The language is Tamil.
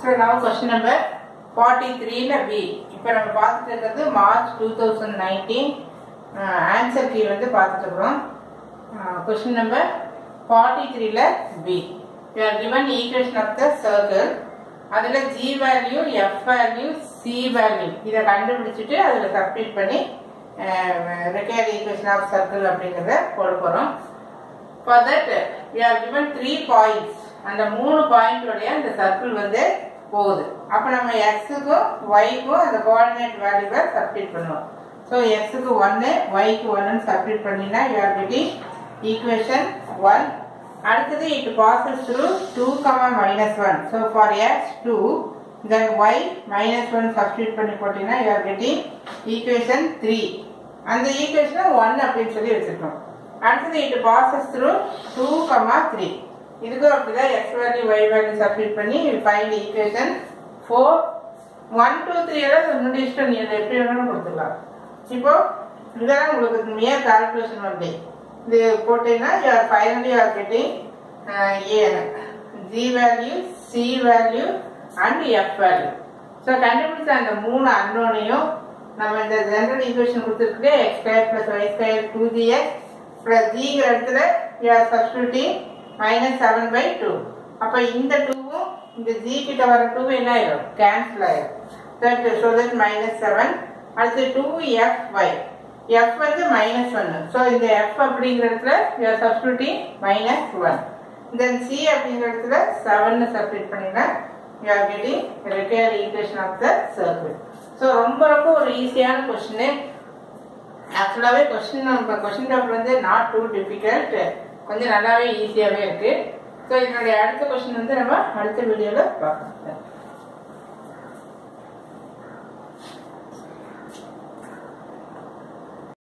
ஸோ நான் கொஸ்டின் நம்பர் ஃபார்ட்டி த்ரீல பி இப்போ நம்ம பார்த்துட்டு இருக்கிறது March two thousand nineteen answer key வந்து பார்த்துட்டு இருக்கிறோம் கொஸ்டின் நம்பர் ஃபார்ட்டி த்ரீல B you are given equation of the circle அதில் G value F value C value இதை கண்டுபிடிச்சிட்டு அதில் சப்ஸ்டிட் பண்ணி ரெக்கையர் ஈக்குவேஷன் ஆஃப் சர்க்கிள் அப்படிங்கிறத போட போகிறோம் for that we are given three points அந்த மூணு பாயிண்டோடைய அந்த சர்க்கிள் வந்து போகுது அப்போ நம்ம எக்ஸுக்கும் ஒய்க்கும் அந்த கோஆர்டினேட் வேல்யூவை சப்ஸ்டிட் பண்ணுவோம் ஸோ எக்ஸுக்கு ஒன்று ஒய்க்கு ஒன்னு சப்ஸ்டிட் பண்ணினா you are getting equation one அடுத்தது it passes through two comma minus one so for X two then Y minus one substitute பண்ணி போட்டீங்கன்னா you are getting equation three அந்த ஈக்குவேஷனை ஒன் அப்படின்னு சொல்லி வச்சிருக்கோம் அடுத்தது it passes through two comma three இதுக்கும் அப்படிதான் X value Y value substitute பண்ணி find equation four one two three எல்லாம் முன்னாடி இஷ்டம் நீ அதை எப்படி வேணாலும் கொடுத்துக்கலாம் இப்போ இதெல்லாம் உங்களுக்கு மியர் கால்குலேஷன் வந்து இது போட்டீங்கன்னா you are finally are getting a G value C value and F value so கண்டுபிடிச்ச அந்த மூணு அன்னோனையும் நம்ம இந்த ஜெனரல் ஈக்குவேஷன் கொடுத்துருக்கு X square plus Y square two G X plus ஜிங்கிற இடத்துல you are substituting minus seven by two அப்போ இந்த டூவும் இந்த ஜி கிட்ட வர டூ என்ன ஆயிடும் கேன்சல் ஆயிடும் that so that minus seven அடுத்து டூ எஃப் ஒய் எஃப் வந்து மைனஸ் ஒன்று ஸோ இந்த எஃப் அப்படிங்கிற இடத்துல you are substituting minus one then C அப்படிங்கிற இடத்துல செவன் சப்ஸ்டியூட் பண்ணினா you are getting required equation of the circle so ரொம்ப ரொம்ப ஒரு ஈஸியான கொஸ்டின் ஆக்சுவலாகவே கொஸ்டின் நம்ம கொஸ்டின் பேப்பர் வந்து நாட் டூ டிஃபிகல்ட் கொஞ்சம் நல்லாவே ஈஸியாகவே இருக்கு ஸோ இதனுடைய அடுத்த கொஸ்டின் வந்து நம்ம அடுத்த வீடியோவில் பார்க்கலாம்